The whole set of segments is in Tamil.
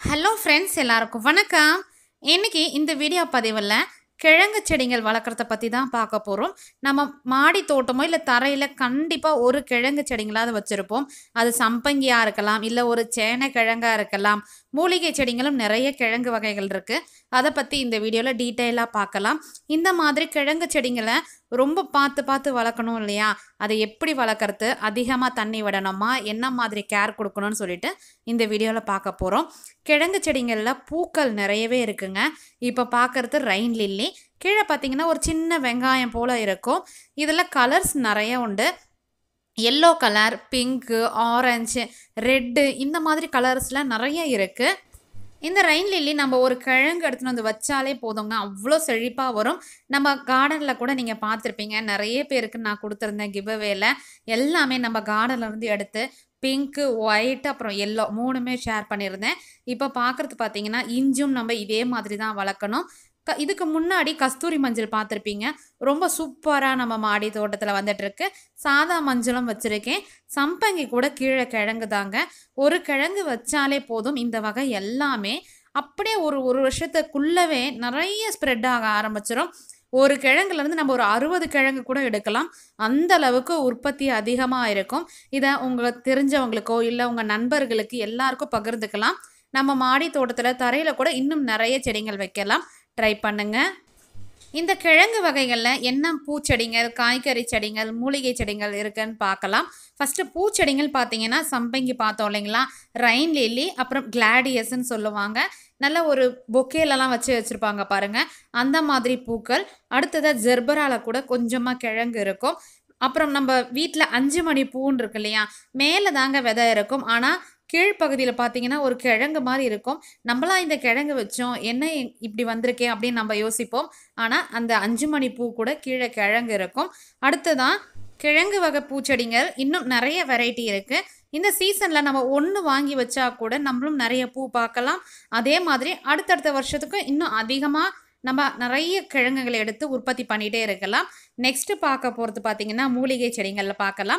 ஹலோ ஃப்ரெண்ட்ஸ் எல்லாருக்கும் வணக்கம் இன்னைக்கு இந்த வீடியோ பதிவில் கிழங்கு செடிகள் வளர்க்குறத பற்றி தான் பார்க்க போகிறோம் நம்ம மாடி தோட்டமோ இல்லை தரையில் கண்டிப்பாக ஒரு கிழங்கு செடிங்களாவது வச்சுருப்போம் அது சம்பங்கியாக இருக்கலாம் இல்லை ஒரு சேனை கிழங்காக இருக்கலாம் மூலிகை செடிங்களும் நிறைய கிழங்கு வகைகள் இருக்குது அதை பற்றி இந்த வீடியோவில் டீட்டெயிலாக பார்க்கலாம் இந்த மாதிரி கிழங்கு செடிங்களை ரொம்ப பார்த்து பார்த்து வளர்க்கணும் இல்லையா அதை எப்படி வளர்க்குறது அதிகமாக தண்ணி விடணுமா என்ன மாதிரி கேர் கொடுக்கணும்னு சொல்லிட்டு இந்த வீடியோவில் பார்க்க போகிறோம் கிழங்கு செடிங்களில் பூக்கள் நிறையவே இருக்குங்க இப்போ பார்க்குறது ரெயின் லில்லி கீழே பார்த்தீங்கன்னா ஒரு சின்ன வெங்காயம் போல் இருக்கும் இதில் கலர்ஸ் நிறைய உண்டு yellow colour pink orange red இந்த மாதிரி கலர்ஸ்லாம் நிறைய இருக்குது இந்த ரெயின் லில்லி நம்ம ஒரு கிழங்கு எடுத்துன்னு வந்து வச்சாலே போதுங்க அவ்வளோ செழிப்பாக வரும் நம்ம கார்டனில் கூட நீங்கள் பார்த்துருப்பீங்க நிறைய பேருக்கு நான் கொடுத்துருந்தேன் கிவ்அவேல எல்லாமே நம்ம கார்டன்ல இருந்து எடுத்து பிங்க்கு ஒயிட் அப்புறம் எல்லோ மூணுமே ஷேர் பண்ணியிருந்தேன் இப்போ பார்க்குறது பார்த்தீங்கன்னா இஞ்சும் நம்ம இதே மாதிரி தான் வளர்க்கணும் க இதுக்கு முன்னாடி கஸ்தூரி மஞ்சள் பார்த்துருப்பீங்க ரொம்ப சூப்பராக நம்ம மாடி தோட்டத்தில் வந்துட்டுருக்கு சாதா மஞ்சளும் வச்சுருக்கேன் சம்பங்கி கூட கீழே கிழங்கு தாங்க ஒரு கிழங்கு வச்சாலே போதும் இந்த வகை எல்லாமே அப்படியே ஒரு ஒரு வருஷத்துக்குள்ளவே நிறைய ஸ்ப்ரெட் ஆக ஆரம்பிச்சிடும் ஒரு கிழங்குலேருந்து நம்ம ஒரு அறுபது கிழங்கு கூட எடுக்கலாம் அந்த அளவுக்கு உற்பத்தி அதிகமாக இருக்கும் இதை உங்களுக்கு தெரிஞ்சவங்களுக்கோ இல்லை உங்கள் நண்பர்களுக்கு எல்லாருக்கும் பகிர்ந்துக்கலாம் நம்ம மாடி தோட்டத்தில் தரையில் கூட இன்னும் நிறைய செடிகள் வைக்கலாம் ட்ரை பண்ணுங்க இந்த கிழங்கு வகைகளில் என்ன பூச்செடிகள் காய்கறி செடிகள் மூலிகை செடிகள் இருக்குன்னு பார்க்கலாம் ஃபஸ்ட்டு பூச்செடிகள் பார்த்தீங்கன்னா சம்பங்கி பார்த்தோம் இல்லைங்களா ரெயின் லில்லி அப்புறம் கிளாடியஸ்ன்னு சொல்லுவாங்க நல்ல ஒரு பொக்கேலலாம் வச்சு வச்சுருப்பாங்க பாருங்கள் அந்த மாதிரி பூக்கள் அடுத்ததாக ஜெர்பரால கூட கொஞ்சமாக கிழங்கு இருக்கும் அப்புறம் நம்ம வீட்டில் அஞ்சு மணி பூன்னு இருக்கு இல்லையா மேலே தாங்க விதை இருக்கும் ஆனால் கீழ்ப்பகுதியில் பார்த்தீங்கன்னா ஒரு கிழங்கு மாதிரி இருக்கும் நம்மளாம் இந்த கிழங்கு வச்சோம் என்ன இப்படி வந்திருக்கே அப்படின்னு நம்ம யோசிப்போம் ஆனால் அந்த அஞ்சு மணி பூ கூட கீழே கிழங்கு இருக்கும் அடுத்ததான் கிழங்கு வகை பூச்செடிகள் இன்னும் நிறைய வெரைட்டி இருக்குது இந்த சீசனில் நம்ம ஒன்று வாங்கி வச்சா கூட நம்மளும் நிறைய பூ பார்க்கலாம் அதே மாதிரி அடுத்தடுத்த வருஷத்துக்கு இன்னும் அதிகமாக நம்ம நிறைய கிழங்குகளை எடுத்து உற்பத்தி பண்ணிகிட்டே இருக்கலாம் நெக்ஸ்ட்டு பார்க்க போகிறது பார்த்திங்கன்னா மூலிகை செடிகளில் பார்க்கலாம்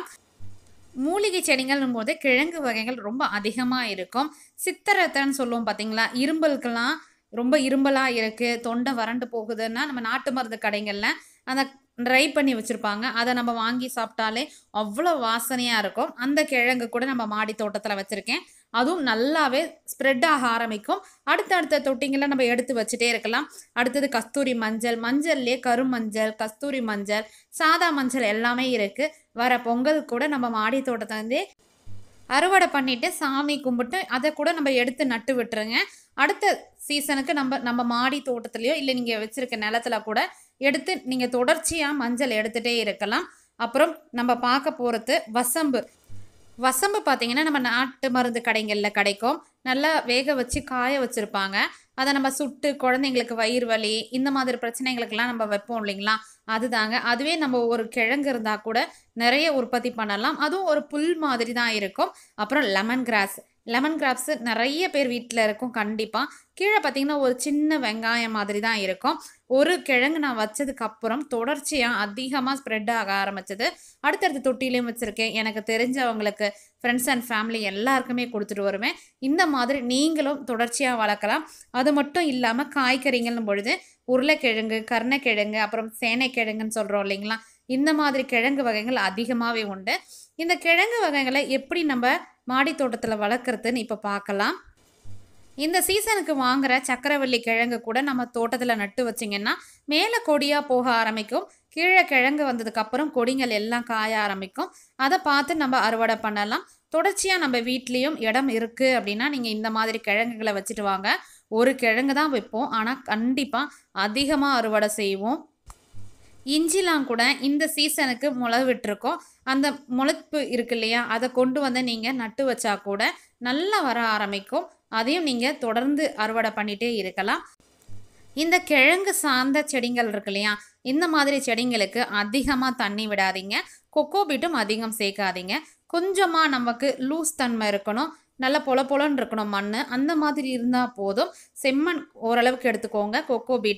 மூலிகை செடிகள்னும் போது கிழங்கு வகைகள் ரொம்ப அதிகமாக இருக்கும் சித்தரத்தைன்னு சொல்லுவோம் பார்த்தீங்களா இரும்பலுக்கெல்லாம் ரொம்ப இரும்பலாக இருக்குது தொண்டை வறண்டு போகுதுன்னா நம்ம நாட்டு மருந்து கடைகளில் அந்த ட்ரை பண்ணி வச்சுருப்பாங்க அதை நம்ம வாங்கி சாப்பிட்டாலே அவ்வளோ வாசனையாக இருக்கும் அந்த கிழங்கு கூட நம்ம மாடி தோட்டத்தில் வச்சுருக்கேன் அதுவும் நல்லாவே ஸ்ப்ரெட் ஆக ஆரம்பிக்கும் அடுத்தடுத்த தொட்டிங்களை நம்ம எடுத்து வச்சுட்டே இருக்கலாம் அடுத்தது கஸ்தூரி மஞ்சள் மஞ்சள்லேயே கருமஞ்சள் கஸ்தூரி மஞ்சள் சாதா மஞ்சள் எல்லாமே இருக்குது வர பொங்கல் கூட நம்ம மாடி தோட்டத்தை வந்து அறுவடை பண்ணிவிட்டு சாமி கும்பிட்டு அதை கூட நம்ம எடுத்து நட்டு விட்டுருங்க அடுத்த சீசனுக்கு நம்ம நம்ம மாடி தோட்டத்துலேயோ இல்லை நீங்கள் வச்சுருக்க நிலத்துல கூட எடுத்து நீங்கள் தொடர்ச்சியாக மஞ்சள் எடுத்துகிட்டே இருக்கலாம் அப்புறம் நம்ம பார்க்க போகிறது வசம்பு வசம்பு பார்த்தீங்கன்னா நம்ம நாட்டு மருந்து கடைகளில் கிடைக்கும் நல்லா வேக வச்சு காய வச்சுருப்பாங்க அதை நம்ம சுட்டு குழந்தைங்களுக்கு வயிறு வலி இந்த மாதிரி பிரச்சனைகளுக்கெல்லாம் நம்ம வைப்போம் இல்லைங்களா அதுதாங்க அதுவே நம்ம ஒரு கிழங்கு இருந்தால் கூட நிறைய உற்பத்தி பண்ணலாம் அதுவும் ஒரு புல் மாதிரி தான் இருக்கும் அப்புறம் லெமன் கிராஸ் லெமன் கிராப்ஸு நிறைய பேர் வீட்டில் இருக்கும் கண்டிப்பாக கீழே பார்த்தீங்கன்னா ஒரு சின்ன வெங்காயம் மாதிரி தான் இருக்கும் ஒரு கிழங்கு நான் வச்சதுக்கு அப்புறம் தொடர்ச்சியாக அதிகமாக ஸ்ப்ரெட் ஆக ஆரம்பிச்சது அடுத்தடுத்த தொட்டிலையும் வச்சுருக்கேன் எனக்கு தெரிஞ்சவங்களுக்கு ஃப்ரெண்ட்ஸ் அண்ட் ஃபேமிலி எல்லாருக்குமே கொடுத்துட்டு வருவேன் இந்த மாதிரி நீங்களும் தொடர்ச்சியாக வளர்க்கலாம் அது மட்டும் இல்லாமல் காய்கறிங்கள்னும் பொழுது உருளைக்கிழங்கு கருணைக்கிழங்கு அப்புறம் சேனைக்கிழங்குன்னு சொல்கிறோம் இல்லைங்களா இந்த மாதிரி கிழங்கு வகைகள் அதிகமாகவே உண்டு இந்த கிழங்கு வகைகளை எப்படி நம்ம மாடி தோட்டத்தில் வளர்க்குறதுன்னு இப்போ பார்க்கலாம் இந்த சீசனுக்கு வாங்குற சக்கரவள்ளி கிழங்கு கூட நம்ம தோட்டத்தில் நட்டு வச்சிங்கன்னா மேலே கொடியாக போக ஆரம்பிக்கும் கீழே கிழங்கு வந்ததுக்கப்புறம் கொடிங்கள் எல்லாம் காய ஆரம்பிக்கும் அதை பார்த்து நம்ம அறுவடை பண்ணலாம் தொடர்ச்சியாக நம்ம வீட்லேயும் இடம் இருக்குது அப்படின்னா நீங்கள் இந்த மாதிரி கிழங்குகளை வச்சுட்டு வாங்க ஒரு கிழங்கு தான் வைப்போம் ஆனால் கண்டிப்பாக அதிகமாக அறுவடை செய்வோம் இஞ்சிலாம் கூட இந்த சீசனுக்கு முளை விட்டுருக்கோம் அந்த முளைப்பு இருக்கு இல்லையா அதை கொண்டு வந்து நீங்கள் நட்டு வச்சா கூட நல்லா வர ஆரம்பிக்கும் அதையும் நீங்கள் தொடர்ந்து அறுவடை பண்ணிகிட்டே இருக்கலாம் இந்த கிழங்கு சார்ந்த செடிகள் இருக்கு இல்லையா இந்த மாதிரி செடிங்களுக்கு அதிகமாக தண்ணி விடாதீங்க கொக்கோ பீட்டும் அதிகம் சேர்க்காதீங்க கொஞ்சமாக நமக்கு லூஸ் தன்மை இருக்கணும் நல்ல பொல பொலன்னு இருக்கணும் மண் அந்த மாதிரி இருந்தால் போதும் செம்மண் ஓரளவுக்கு எடுத்துக்கோங்க கொக்கோ பீட்டு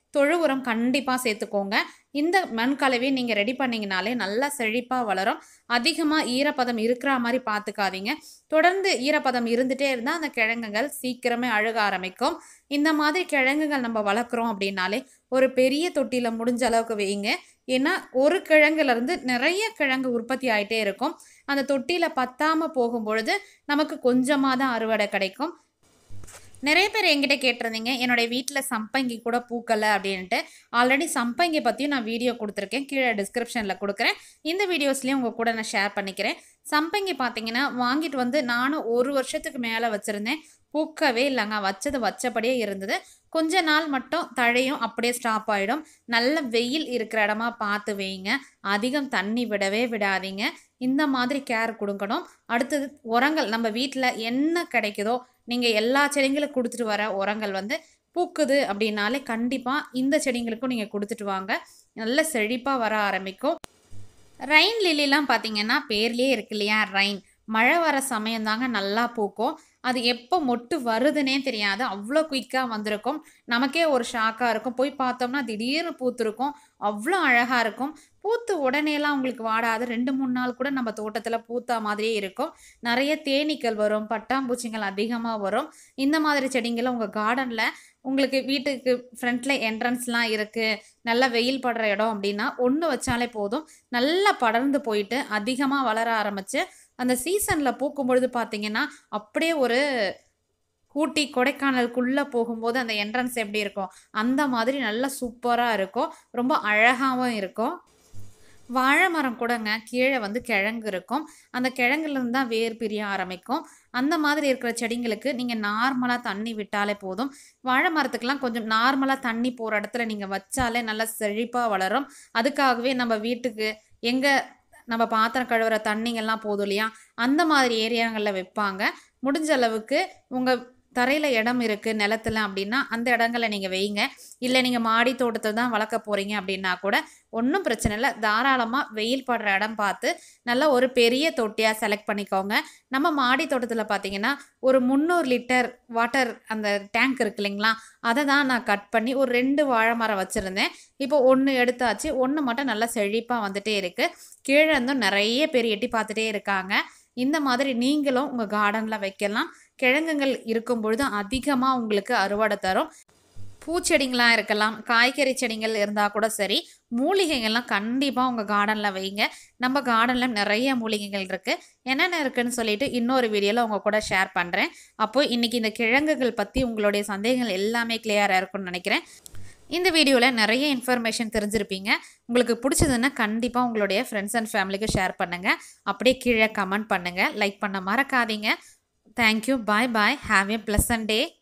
தொழு உரம் கண்டிப்பாக சேர்த்துக்கோங்க இந்த மண் கலவையை நீங்கள் ரெடி பண்ணிங்கனாலே நல்லா செழிப்பாக வளரும் அதிகமாக ஈரப்பதம் இருக்கிற மாதிரி பார்த்துக்காதீங்க தொடர்ந்து ஈரப்பதம் இருந்துகிட்டே இருந்தால் அந்த கிழங்குகள் சீக்கிரமே அழுக ஆரம்பிக்கும் இந்த மாதிரி கிழங்குகள் நம்ம வளர்க்குறோம் அப்படின்னாலே ஒரு பெரிய தொட்டியில் முடிஞ்ச அளவுக்கு வைங்க ஏன்னா ஒரு கிழங்குலேருந்து நிறைய கிழங்கு உற்பத்தி ஆகிட்டே இருக்கும் அந்த தொட்டியில் பத்தாமல் போகும்பொழுது நமக்கு கொஞ்சமாக தான் அறுவடை கிடைக்கும் நிறைய பேர் என்கிட்ட கேட்டிருந்தீங்க என்னுடைய வீட்டில் சம்பங்கி கூட பூக்கலை அப்படின்ட்டு ஆல்ரெடி சம்பங்கி பற்றியும் நான் வீடியோ கொடுத்துருக்கேன் கீழே டிஸ்கிரிப்ஷனில் கொடுக்குறேன் இந்த வீடியோஸ்லேயும் உங்கள் கூட நான் ஷேர் பண்ணிக்கிறேன் சம்பங்கி பார்த்தீங்கன்னா வாங்கிட்டு வந்து நானும் ஒரு வருஷத்துக்கு மேலே வச்சுருந்தேன் பூக்கவே இல்லைங்க வச்சது வச்சபடியே இருந்தது கொஞ்ச நாள் மட்டும் தழையும் அப்படியே ஸ்டாப் ஆகிடும் நல்ல வெயில் இருக்கிற இடமா பார்த்து வைங்க அதிகம் தண்ணி விடவே விடாதீங்க இந்த மாதிரி கேர் கொடுக்கணும் அடுத்தது உரங்கள் நம்ம வீட்டில் என்ன கிடைக்குதோ நீங்கள் எல்லா செடிங்களும் கொடுத்துட்டு வர உரங்கள் வந்து பூக்குது அப்படின்னாலே கண்டிப்பாக இந்த செடிங்களுக்கும் நீங்கள் கொடுத்துட்டு வாங்க நல்ல செழிப்பாக வர ஆரம்பிக்கும் ரைன் லிலிலாம் பார்த்தீங்கன்னா பேர்லேயே இருக்கு இல்லையா ரைன் மழை வர சமயம் தாங்க நல்லா பூக்கும் அது எப்போ மொட்டு வருதுன்னே தெரியாது அவ்வளோ குயிக்காக வந்திருக்கும் நமக்கே ஒரு ஷாக்காக இருக்கும் போய் பார்த்தோம்னா திடீர்னு பூத்துருக்கும் அவ்வளோ அழகாக இருக்கும் பூத்து உடனேலாம் உங்களுக்கு வாடாது ரெண்டு மூணு நாள் கூட நம்ம தோட்டத்தில் பூத்தா மாதிரியே இருக்கும் நிறைய தேனீக்கள் வரும் பட்டாம்பூச்சிகள் அதிகமாக வரும் இந்த மாதிரி செடிங்களை உங்கள் கார்டனில் உங்களுக்கு வீட்டுக்கு ஃப்ரண்ட்டில் என்ட்ரன்ஸ்லாம் இருக்குது நல்லா வெயில் படுற இடம் அப்படின்னா ஒன்று வச்சாலே போதும் நல்லா படர்ந்து போயிட்டு அதிகமாக வளர ஆரம்பித்து அந்த சீசனில் பூக்கும் பொழுது பார்த்தீங்கன்னா அப்படியே ஒரு ஊட்டி கொடைக்கானலுக்குள்ளே போகும்போது அந்த என்ட்ரன்ஸ் எப்படி இருக்கும் அந்த மாதிரி நல்லா சூப்பராக இருக்கும் ரொம்ப அழகாகவும் இருக்கும் வாழை மரம் கூடங்க கீழே வந்து கிழங்கு இருக்கும் அந்த கிழங்குலேருந்து தான் வேர் பிரிய ஆரம்பிக்கும் அந்த மாதிரி இருக்கிற செடிங்களுக்கு நீங்கள் நார்மலாக தண்ணி விட்டாலே போதும் வாழை மரத்துக்கெலாம் கொஞ்சம் நார்மலாக தண்ணி போகிற இடத்துல நீங்கள் வச்சாலே நல்லா செழிப்பாக வளரும் அதுக்காகவே நம்ம வீட்டுக்கு எங்கே நம்ம பாத்திரம் கழுவுற தண்ணிங்கெல்லாம் போதும் இல்லையா அந்த மாதிரி ஏரியாங்களில் வைப்பாங்க முடிஞ்ச அளவுக்கு உங்கள் தரையில் இடம் இருக்குது நிலத்துல அப்படின்னா அந்த இடங்களை நீங்கள் வைங்க இல்லை நீங்கள் மாடி தோட்டத்தை தான் வளர்க்க போகிறீங்க அப்படின்னா கூட ஒன்றும் பிரச்சனை இல்லை தாராளமாக வெயில் படுற இடம் பார்த்து நல்லா ஒரு பெரிய தொட்டியாக செலக்ட் பண்ணிக்கோங்க நம்ம மாடி தோட்டத்தில் பார்த்தீங்கன்னா ஒரு முந்நூறு லிட்டர் வாட்டர் அந்த டேங்க் இருக்கு இல்லைங்களா அதை தான் நான் கட் பண்ணி ஒரு ரெண்டு வாழை மரம் வச்சுருந்தேன் இப்போ ஒன்று எடுத்தாச்சு ஒன்று மட்டும் நல்லா செழிப்பாக வந்துட்டே இருக்குது கீழே இருந்தும் நிறைய பேர் எட்டி பார்த்துட்டே இருக்காங்க இந்த மாதிரி நீங்களும் உங்கள் கார்டனில் வைக்கலாம் கிழங்குகள் இருக்கும் பொழுது அதிகமாக உங்களுக்கு அறுவடை தரும் பூச்செடிங்களாக இருக்கலாம் காய்கறி செடிகள் இருந்தால் கூட சரி மூலிகைகள்லாம் கண்டிப்பாக உங்கள் கார்டனில் வைங்க நம்ம கார்டனில் நிறைய மூலிகைகள் இருக்குது என்னென்ன இருக்குன்னு சொல்லிட்டு இன்னொரு வீடியோவில் உங்கள் கூட ஷேர் பண்ணுறேன் அப்போது இன்றைக்கி இந்த கிழங்குகள் பற்றி உங்களுடைய சந்தேகங்கள் எல்லாமே கிளியராக இருக்கும்னு நினைக்கிறேன் இந்த வீடியோவில் நிறைய இன்ஃபர்மேஷன் தெரிஞ்சிருப்பீங்க உங்களுக்கு பிடிச்சதுன்னா கண்டிப்பாக உங்களுடைய ஃப்ரெண்ட்ஸ் அண்ட் ஃபேமிலிக்கு ஷேர் பண்ணுங்கள் அப்படியே கீழே கமெண்ட் பண்ணுங்கள் லைக் பண்ண மறக்காதீங்க thank you bye bye have a pleasant day